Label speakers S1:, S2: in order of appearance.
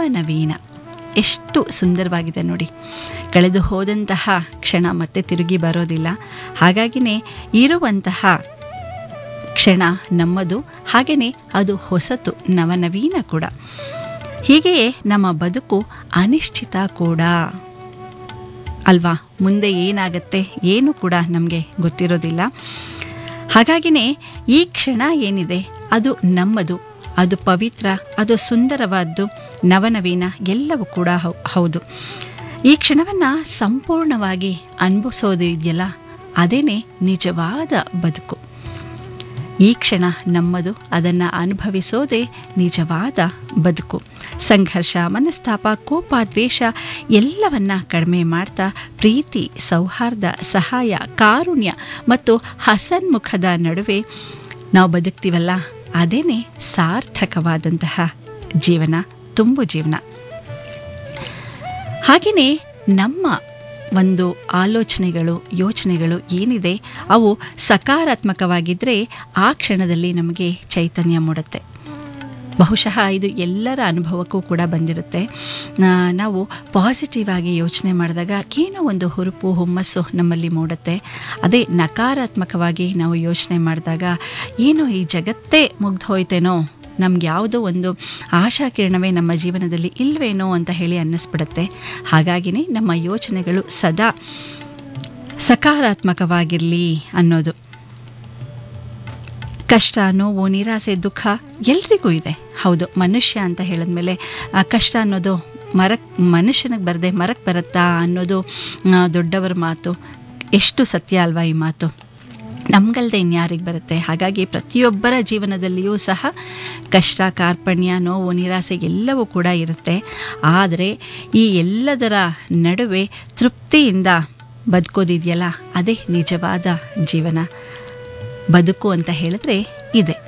S1: ನವನವೀನ ಎಷ್ಟು ಸುಂದರವಾಗಿದೆ ನೋಡಿ ಕಳೆದು ಹೋದಂತಹ ಕ್ಷಣ ಮತ್ತೆ ತಿರುಗಿ ಬರೋದಿಲ್ಲ ಹಾಗಾಗಿನೇ ಇರುವಂತಹ ಕ್ಷಣ ನಮ್ಮದು ಹಾಗೆಯೇ ಅದು ಹೊಸತು ನವನವೀನ ಕೂಡ ಹೀಗೆಯೇ ನಮ್ಮ ಬದುಕು ಅನಿಶ್ಚಿತ ಕೂಡ ಅಲ್ವಾ ಮುಂದೆ ಏನಾಗತ್ತೆ ಏನು ಕೂಡ ನಮಗೆ ಗೊತ್ತಿರೋದಿಲ್ಲ ಹಾಗಾಗಿನೇ ಈ ಕ್ಷಣ ಏನಿದೆ ಅದು ನಮ್ಮದು ಅದು ಪವಿತ್ರ ಅದು ಸುಂದರವಾದ್ದು ನವನವೀನ ಎಲ್ಲವೂ ಕೂಡ ಹೌ- ಹೌದು ಈ ಕ್ಷಣವನ್ನು ಸಂಪೂರ್ಣವಾಗಿ ಅನುಭವಿಸೋದು ಇದೆಯಲ್ಲ ಅದೇನೇ ನಿಜವಾದ ಬದುಕು ಈ ಕ್ಷಣ ನಮ್ಮದು ಅದನ್ನು ಅನುಭವಿಸೋದೇ ನಿಜವಾದ ಬದುಕು ಸಂಘರ್ಷ ಮನಸ್ತಾಪ ಕೋಪ ದ್ವೇಷ ಎಲ್ಲವನ್ನ ಕಡಿಮೆ ಮಾಡ್ತಾ ಪ್ರೀತಿ ಸೌಹಾರ್ದ ಸಹಾಯ ಕಾರುಣ್ಯ ಮತ್ತು ಹಸನ್ಮುಖದ ನಡುವೆ ನಾವು ಬದುಕ್ತೀವಲ್ಲ ಅದೇನೇ ಸಾರ್ಥಕವಾದಂತಹ ಜೀವನ ತುಂಬು ಜೀವನ ಹಾಗೆಯೇ ನಮ್ಮ ಒಂದು ಆಲೋಚನೆಗಳು ಯೋಚನೆಗಳು ಏನಿದೆ ಅವು ಸಕಾರಾತ್ಮಕವಾಗಿದ್ದರೆ ಆ ಕ್ಷಣದಲ್ಲಿ ನಮಗೆ ಚೈತನ್ಯ ಮೂಡುತ್ತೆ ಬಹುಶಃ ಇದು ಎಲ್ಲರ ಅನುಭವಕ್ಕೂ ಕೂಡ ಬಂದಿರುತ್ತೆ ನಾ- ನಾವು ಪಾಸಿಟಿವ್ ಆಗಿ ಯೋಚನೆ ಮಾಡಿದಾಗ ಏನೋ ಒಂದು ಹುರುಪು ಹುಮ್ಮಸ್ಸು ನಮ್ಮಲ್ಲಿ ಮೂಡುತ್ತೆ ಅದೇ ನಕಾರಾತ್ಮಕವಾಗಿ ನಾವು ಯೋಚನೆ ಮಾಡಿದಾಗ ಏನೋ ಈ ಜಗತ್ತೇ ಮುಗ್ದು ಹೋಯ್ತೇನೋ ನಮ್ಗೆ ಯಾವುದೋ ಒಂದು ಆಶಾಕಿರಣವೇ ನಮ್ಮ ಜೀವನದಲ್ಲಿ ಇಲ್ವೇನೋ ಅಂತ ಹೇಳಿ ಅನ್ನಿಸ್ಬಿಡುತ್ತೆ ಹಾಗಾಗಿನೇ ನಮ್ಮ ಯೋಚನೆಗಳು ಸದಾ ಸಕಾರಾತ್ಮಕವಾಗಿರಲಿ ಅನ್ನೋದು ಕಷ್ಟ ನೋವು ನಿರಾಸೆ ದುಃಖ ಎಲ್ರಿಗೂ ಇದೆ ಹೌದು ಮನುಷ್ಯ ಅಂತ ಹೇಳಿದ್ಮೇಲೆ ಆ ಕಷ್ಟ ಅನ್ನೋದು ಮರಕ್ ಮನುಷ್ಯನಿಗೆ ಬರದೆ ಮರಕ್ಕೆ ಬರುತ್ತಾ ಅನ್ನೋದು ಆ, ದೊಡ್ಡವರ ಮಾತು ಎಷ್ಟು ಸತ್ಯ ಅಲ್ವಾ ಈ ಮಾತು ನಮ್ಗಲ್ದೆ ಇನ್ಯಾರಿಗೆ ಬರುತ್ತೆ ಹಾಗಾಗಿ ಪ್ರತಿಯೊಬ್ಬರ ಜೀವನದಲ್ಲಿಯೂ ಸಹ ಕಷ್ಟ ಕಾರ್ಪಣ್ಯ ನೋವು ನಿರಾಸೆ ಎಲ್ಲವೂ ಕೂಡ ಇರುತ್ತೆ ಆದರೆ ಈ ಎಲ್ಲದರ ನಡುವೆ ತೃಪ್ತಿಯಿಂದ ಬದುಕೋದಿದೆಯಲ್ಲ ಅದೇ ನಿಜವಾದ ಜೀವನ ಬದುಕು ಅಂತ ಹೇಳಿದ್ರೆ ಇದೆ